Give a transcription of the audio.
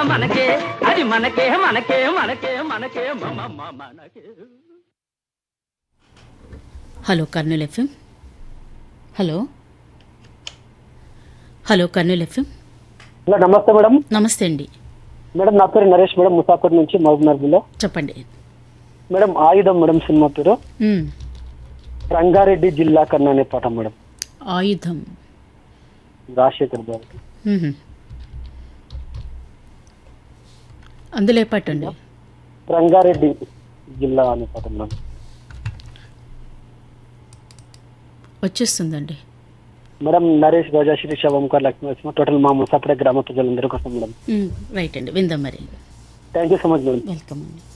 మనకే అది మనకే మనకే మనకే మనకే మమ మమ మనకే hello Kurnool FM hello hello Kurnool FM hello నమస్తే మేడం నమస్తే అండి మేడం నా పేరు నరేష్ మేడం ముసాపూర్ నుంచి మహబూబ్నగర్లో చెప్పండి మేడం ఆయుధం మేడం సినిమా పేరు మ్మ్. రంగారెడ్డి జిల్లా కన్నా అనే పాట మేడం ఆయుధం రాజశేఖర్ గారు మ్మ్. అందులో ఏ పాట అండి రంగారెడ్డి జిల్లా అనే పాట మేడం వచ్చేస్తుందండి మేడం నరేష్ రోజా శిరీష ఓంకార్ లక్ష్మీ నరసింహ టోటల్ మా ముసాపడే గ్రామ ప్రజలందరి కోసం మేడం మ్మ్. రైట్ అండి విందాం మరి thank you so much madam welcome అండి